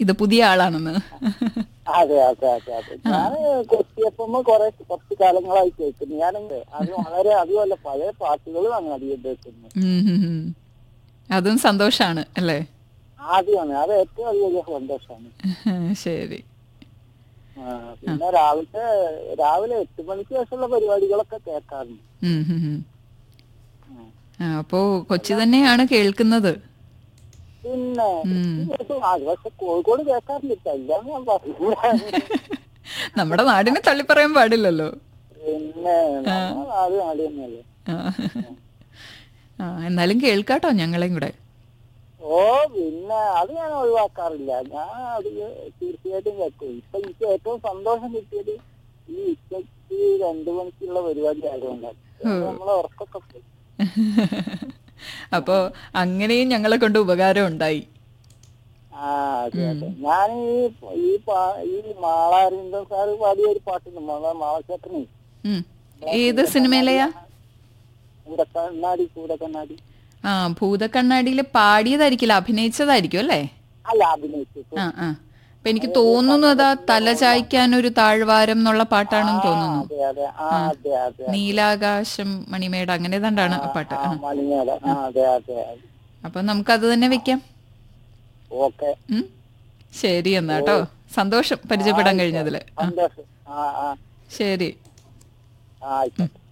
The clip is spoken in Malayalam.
ഇത് പുതിയ ആളാണെന്ന് അതെ അതെ അതെ അതെ ഞാൻ കൊച്ചിയപ്പം കുറെ കുറച്ച് കാലങ്ങളായി കേൾക്കുന്നു ഞാനുണ്ട് അത് വളരെ അതുമല്ല പഴയ പാട്ടുകളും അധികം കേൾക്കുന്നു ഉം, ഉം, ഉം. അതും സന്തോഷാണ് അല്ലേ ആദ്യമാണ് അത് ഏറ്റവും വലിയ വലിയ സന്തോഷമാണ് ശരി ആ, പിന്നെ രാവിലത്തെ രാവിലെ എട്ട് മണിക്ക് ശേഷമുള്ള പരിപാടികളൊക്കെ കേൾക്കാറുണ്ട് ഉം, ഉം, ഉം. ഉം. ആ, അപ്പോ കൊച്ചി തന്നെയാണ് കേൾക്കുന്നത് പിന്നെ ഉം. അത് പക്ഷെ കോഴിക്കോട് കേൾക്കാറില്ല ഇല്ലാന്ന് ഞാൻ പറയില്ല നമ്മുടെ നാടിനെ തള്ളി പറയാൻ പാടില്ലല്ലോ പിന്നെ നമ്മളെ നാട് നാട് തന്നെയല്ലേ ആ. ആ എന്നാലും കേൾക്കാട്ടോ ഞങ്ങളെയും കൂടെ ഓ പിന്നെ അത് ഞാൻ ഒഴിവാക്കാറില്ല ഞാൻ അത് തീർച്ചയായിട്ടും കേൾക്കും ഇപ്പൊ എനിക്ക് ഏറ്റവും സന്തോഷം കിട്ടിയത് ഈ ഉച്ചയ്ക്ക് രണ്ടു മണിക്കുള്ള പരിപാടി ആയതുകൊണ്ടാണ് നമ്മളെ ഉറക്കൊക്കെ പോയി അപ്പോ അങ്ങനെയും ഞങ്ങളെ കൊണ്ട് ഉപകാരം ഉണ്ടായി ആ അതെ അതെ ഞാൻ ഈ ഈ പാ- ഈ മാളാരിന്തൻ സാറ് പാടിയ ഒരു പാട്ടുണ്ട് മാള മാളച്ചേട്ടനെ ഉം. ഏത് സിനിമയിലെയാ കൂടക്കണ്ണാടി കൂടക്കണ്ണാടി ആ ഭൂതക്കണ്ണാടിയിൽ പാടിയതായിരിക്കില്ല അഭിനയിച്ചതായിരിക്കും അല്ലേ അല്ല അഭിനയിച്ചു ആ ആ അപ്പൊ എനിക്ക് തോന്നുന്നു അതാ തല ചായ്ക്കാൻ ഒരു താഴ്വാരം എന്നുള്ള പാട്ടാണെന്ന് തോന്നുന്നു അതെ അതെ ആ അതെ അതെ നീലാകാശം മണിമേട് അങ്ങനെ ഏതാണ്ടാണ് ആ പാട്ട് ആ മണിമേട ആ അതെ അതെ അതെ അപ്പൊ നമുക്കത് തന്നെ വെക്കാം ഓക്കെ ഉം? ശരി എന്നാ കേട്ടോ സന്തോഷം പരിചയപ്പെടാൻ കഴിഞ്ഞതില് ആ സന്തോഷം ആ ആ ശരി ആ ആയിക്കോട്ടെ